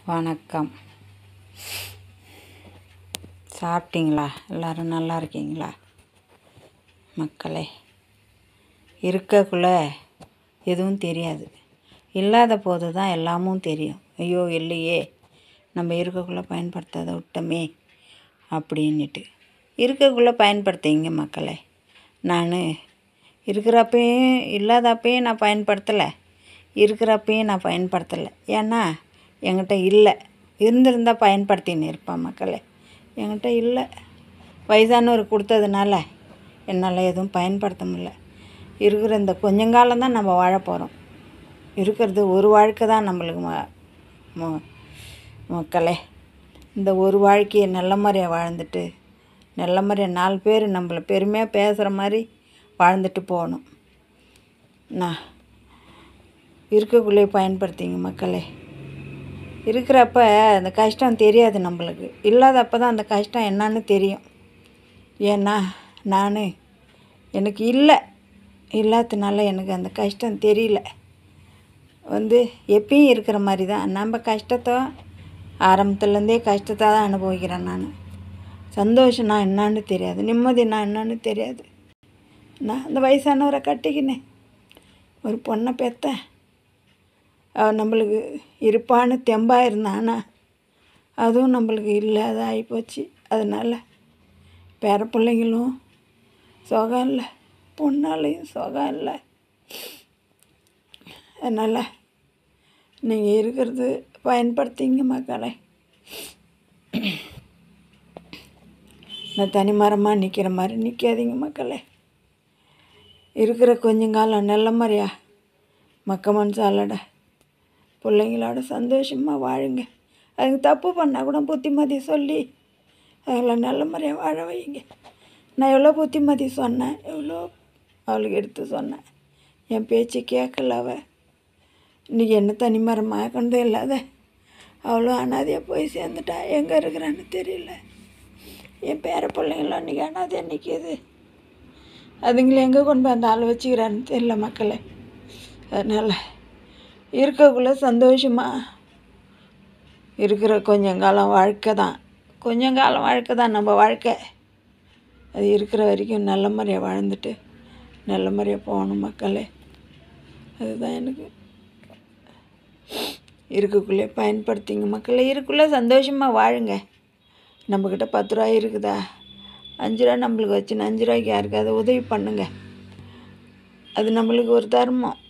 வணக்கம் சாப்பிட்டீங்களா எல்லோரும் நல்லா இருக்கீங்களா மக்களே இருக்கக்குள்ள எதுவும் தெரியாது இல்லாத போது தான் எல்லாமும் தெரியும் ஐயோ இல்லையே நம்ம இருக்கக்குள்ளே பயன்படுத்தாத விட்டோமே அப்படின்னுட்டு இருக்கக்குள்ளே பயன்படுத்திங்க மக்களே நான் இருக்கிறப்பையும் இல்லாதப்பையும் நான் பயன்படுத்தலை இருக்கிறப்பையும் நான் பயன்படுத்தலை ஏன்னா என்கிட்ட இல்லை இருந்திருந்தால் பயன்படுத்தின்னு இருப்பேன் மக்களே என்கிட்ட இல்லை வயசானவர் கொடுத்ததுனால என்னால் எதுவும் பயன்படுத்த முடியல இருக்கிற இந்த கொஞ்சங்காலம் தான் நம்ம வாழ போகிறோம் இருக்கிறது ஒரு வாழ்க்கை தான் நம்மளுக்கு ம ம- மக்களே இந்த ஒரு வாழ்க்கையை நல்ல மாதிரியாக வாழ்ந்துட்டு நல்ல மாதிரியாக நாலு பேர் நம்மளை பெருமையாக பேசுகிற மாதிரி வாழ்ந்துட்டு போகணும் நான் இருக்கக்குள்ளே பயன்படுத்திங்க மக்களே இருக்கிறப்ப அந்த கஷ்டம் தெரியாது நம்மளுக்கு இல்லாதப்ப தான் அந்த கஷ்டம் என்னன்னு தெரியும் ஏன்னா நான் எனக்கு இல்லை இல்லாததுனால எனக்கு அந்த கஷ்டம் தெரியல வந்து எப்பயும் இருக்கிற மாதிரி தான் நம்ம கஷ்டத்தை ஆரம்பத்துலேருந்தே கஷ்டத்தை தான் அனுபவிக்கிறேன் நான் சந்தோஷம்னா என்னான்னு தெரியாது நிம்மதினா என்னன்னு தெரியாது நான் அந்த வயசானவரை கட்டிக்கினேன் ஒரு பொண்ணை பெற்றேன் அவன் நம்மளுக்கு இருப்பான்னு தெம்பாக இருந்தானா அதுவும் நம்மளுக்கு இல்லாத ஆகிப்போச்சு அதனால் பேர பிள்ளைங்களும் சுகம் இல்லை பொண்ணாலையும் சுகம் இல்லை அதனால் நீங்கள் இருக்கிறது பயன்படுத்திங்க மக்களை நான் தனிமரமாக நிற்கிற மாதிரி நிற்காதீங்க மக்களே இருக்கிற கொஞ்சம் காலம் நல்ல மாதிரியா மக்க மனசாலோட பிள்ளைங்களோட சந்தோஷமாக வாழுங்க அதுங்க தப்பு பண்ணால் கூட புத்திமதி சொல்லி அவங்கள நல்ல முறையாக வாழ வைங்க நான் எவ்வளோ புத்திமதி சொன்னேன் எவ்வளோ அவளுக்கு எடுத்து சொன்னேன் என் பேச்சு கேட்கல அவ இன்றைக்கி என்ன தனிமரமாக கொண்டு இல்லாத அவ்வளோ அனாதையாக போய் சேர்ந்துட்டா எங்கே இருக்கிறான்னு தெரியல என் பேர பிள்ளைங்களும் இன்றைக்கி அனாதையாக நிற்கிது அதுங்களை எங்கே கொண்டு போய் அந்த ஆள் வச்சுக்கிறான்னு தெரியல மக்களே அதனால் இருக்கக்குள்ளே சந்தோஷமாக இருக்கிற கொஞ்சம் காலம் வாழ்க்கை தான் கொஞ்சம் காலம் வாழ்க்கை தான் நம்ம வாழ்க்கை அது இருக்கிற வரைக்கும் நல்ல முறையாக வாழ்ந்துட்டு நல்ல முறையாக போகணும் மக்களே அதுதான் எனக்கு இருக்கக்குள்ளே பயன்படுத்திங்க மக்களே இருக்குள்ளே சந்தோஷமாக வாழுங்க நம்மக்கிட்ட பத்து ரூபா இருக்குதா அஞ்சு ரூபா நம்மளுக்கு வச்சுன்னு அஞ்சு ரூபாய்க்கு யாருக்காவது உதவி பண்ணுங்க அது நம்மளுக்கு ஒரு தர்மம்